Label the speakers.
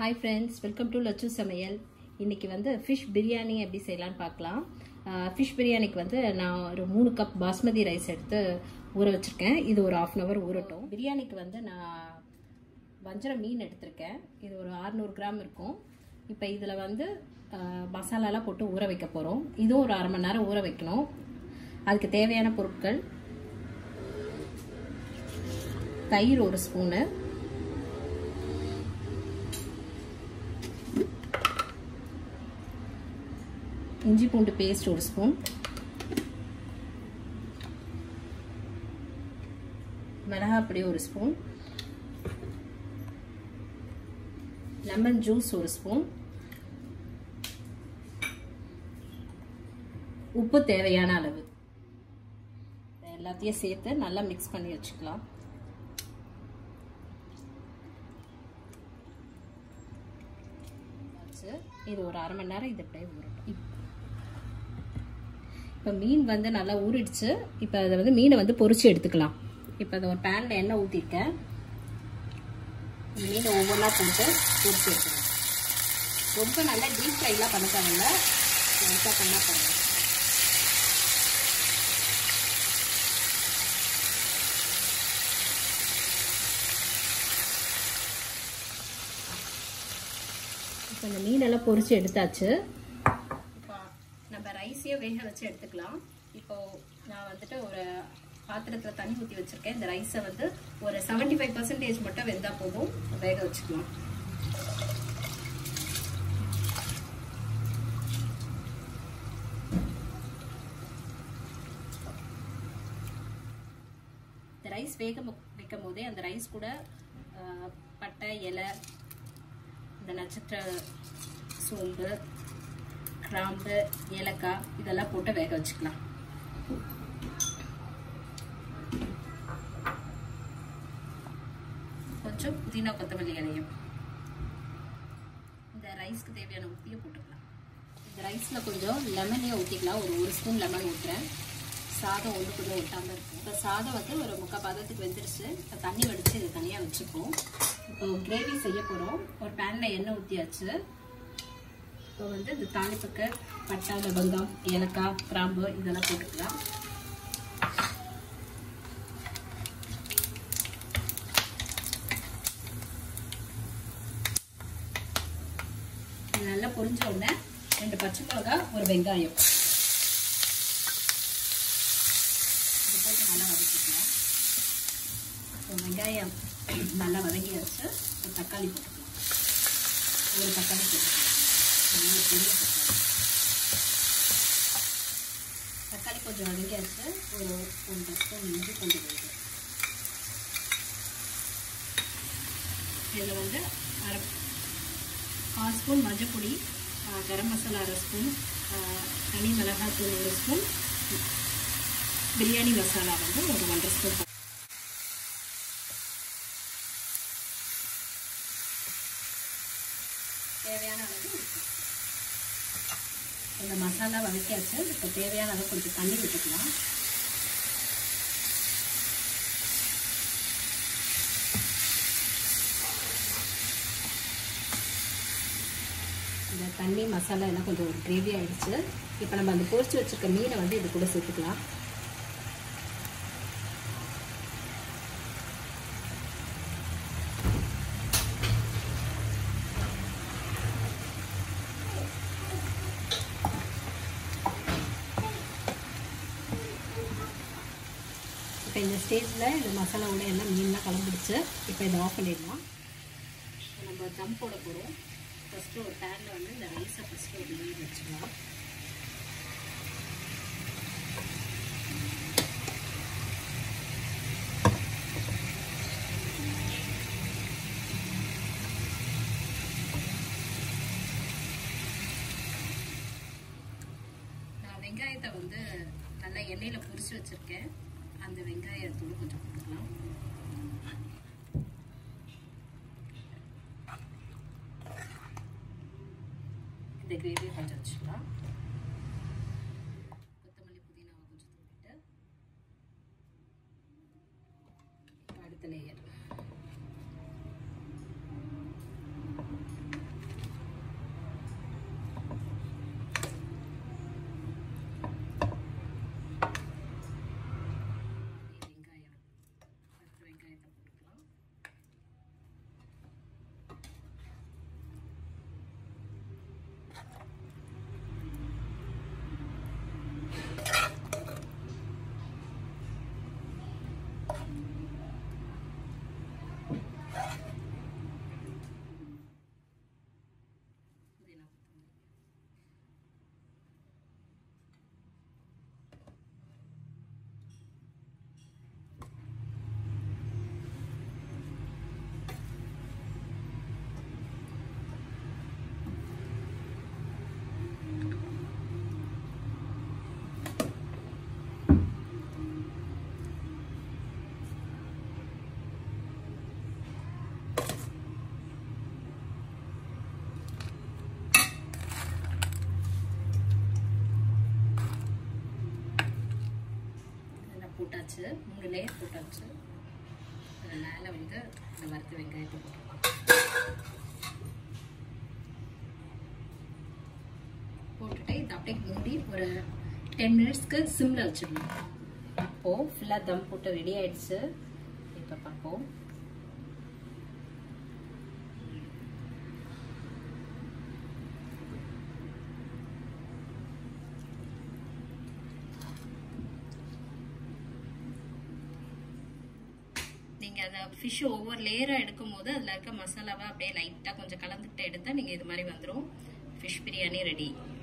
Speaker 1: Hi friends welcome to Lachu சமையல் இன்னைக்கு வந்து ஃபிஷ் பிரியாணி எப்படி செய்யலாம்னு பார்க்கலாம் ஃபிஷ் பிரியாணிக்கு வந்து நான் ஒரு மூணு கப் பாஸ்மதி ரைஸ் எடுத்து ஊற வச்சுருக்கேன் இது ஒரு ஆஃப் அன் ஹவர் ஊறட்டும் பிரியாணிக்கு வந்து நான் வஞ்சர மீன் எடுத்திருக்கேன் இது ஒரு 600 கிராம் இருக்கும் இப்போ இதில் வந்து ஆஹ், மசாலாலாம் போட்டு ஊற வைக்க போகிறோம் இதுவும் ஒரு அரை மணி நேரம் ஊற வைக்கணும் அதுக்கு தேவையான பொருட்கள் தயிர் ஒரு ஸ்பூனு இஞ்சி பூண்டு பேஸ்ட் ஒரு ஸ்பூன் மிளகாப்பொடி ஒரு ஸ்பூன் லெமன் ஜூஸ் ஒரு ஸ்பூன் உப்பு தேவையான அளவு இதை எல்லாத்தையும் சேர்த்து நல்லா மிக்ஸ் பண்ணி வச்சுக்கலாம் வச்சு இது ஒரு அரை மணி நேரம் இது அப்படியே ஊறட்டும் இப்போ மீன் வந்து நல்லா ஊறிடுச்சு இப்போ அதை வந்து மீனை வந்து பொரிச்சு எடுத்துக்கலாம் இப்போ அதை ஒரு பேனில் எண்ணெய் ஊற்றிருக்கேன் மீனை ஒவ்வொன்றா போட்டு பொரிச்சு எடுத்துக்கலாம் ரொம்ப நல்லா டீப் ஃப்ரைலாம் பண்ண தேவையில்ல லைட்டாக பண்ணால் போதும் இப்போ இந்த மீனெல்லாம் பொரிச்சு எடுத்தாச்சு இப்போ நம்ம ரைஸையே வேக வச்சு எடுத்துக்கலாம் இப்போ நான் வந்துட்டு ஒரு பாத்திரத்தில் தண்ணி ஊற்றி வச்சுருக்கேன் இந்த ரைஸை வந்து ஒரு செவன்டி ஃபைவ் பர்சன்டேஜ் மட்டும் வெந்தால் போதும் வேக வச்சுக்கலாம் இந்த ரைஸ் வேக வைக்கும் போதே அந்த ரைஸ் கூட ஆஹ், பட்டை இலை இந்த நட்சத்திர சோம்பு கிராம்பு ஏலக்காய் இதெல்லாம் போட்டு வேக வச்சுக்கலாம் கொஞ்சம் புதினா கொத்தமல்லி இலையும் இந்த ரைஸ்க்கு தேவையான உப்பியை போட்டுக்கலாம் இந்த ரைஸில் கொஞ்சம் லெமனே ஊற்றிக்கலாம் ஒரு ஒரு ஸ்பூன் லெமன் ஊற்றுறேன் சாதம் ஒன்று கூட ஒட்டாமல் இருக்கும் இப்போ சாதம் வந்து ஒரு முக்கால் பதத்துக்கு வெந்துருச்சு இப்போ தண்ணி வடித்து இது தனியாக வச்சுப்போம் இப்போ கிரேவி செய்ய போகிறோம் ஒரு பேனில் எண்ணெய் ஊற்றியாச்சு இப்போ வந்து இந்த தாளிப்புக்கு பட்டை லவங்கம் ஏலக்காய் கிராம்பு இதெல்லாம் போட்டுக்கலாம் இது நல்லா பொரிஞ்ச உடனே ரெண்டு பச்சை மிளகா ஒரு வெங்காயம் இது போட்டு நல்லா வதக்கிக்கலாம் இப்போ வெங்காயம் நல்லா வதங்கியாச்சு இப்போ தக்காளி போட்டுக்கலாம் ஒரு தக்காளி போட்டுக்கலாம் நல்லா பெரிய தக்காளி தக்காளி கொஞ்சம் வதங்கியாச்சு ஒரு ஒன்றரை ஸ்பூன் இஞ்சி கொஞ்சம் வேகும் இதில் வந்து அரை கால் ஸ்பூன் மஞ்சள் பொடி ஆ, கரம் மசாலா அரை ஸ்பூன் ஆ, தனி மிளகாத்தூள் ஒரு ஸ்பூன் பிரியாணி மசாலா வந்து ஒரு ஒன்றரை ஸ்பூன் தேவையான அளவு உப்பு. இந்த மசாலா வதக்கியாச்சு இப்போ தேவையான அளவு கொஞ்சம் தண்ணி விட்டுக்கலாம் இந்த தண்ணி மசாலா எல்லாம் கொஞ்சம் ஒரு கிரேவி ஆயிடுச்சு இப்போ நம்ம அந்த பொரிச்சு வச்சிருக்க மீனை வந்து இது கூட சேர்த்துக்கலாம் இப்போ இந்த ஸ்டேஜில் இந்த மசாலாவோட எல்லாம் மீன்லாம் கலந்துடுச்சு இப்போ இதை ஆஃப் பண்ணிடலாம் இப்போ நம்ம தம் போட போகிறோம் ஃபஸ்ட்டு ஒரு பேனில் வந்து இந்த ரைஸை ஃபஸ்ட்டு ஒரு மீன் வச்சுக்கலாம் நான் வெங்காயத்தை வந்து நல்லா எண்ணெயில் பொரிச்சு வச்சுருக்கேன் அந்த வெங்காயத்தூள் கொஞ்சம் போட்டுக்கலாம் இந்த கிரேவியை கொஞ்சம் வச்சுக்கலாம் கொத்தமல்லி புதினாவை கொஞ்சம் தூவிட்டு அடுத்த லேயர் போட்டாச்சு மூணு லேயர் போட்டாச்சு அதில் மேலே வந்து இந்த வறுத்த வெங்காயத்தை போட்டுருக்கலாம் போட்டுட்டு இதை அப்படியே மூடி ஒரு டென் மினிட்ஸ்க்கு சிம்மில் வச்சிடணும் அப்போது ஃபுல்லாக தம் போட்டு ரெடி ஆயிடுச்சு இப்போ பார்ப்போம் நீங்கள் அதை ஃபிஷ் ஒவ்வொரு லேயராக எடுக்கும் போது அதில் இருக்க மசாலாவை அப்படியே லைட்டாக கொஞ்சம் கலந்துக்கிட்டு எடுத்தால் நீங்கள் இது மாதிரி வந்துடும் ஃபிஷ் பிரியாணி ரெடி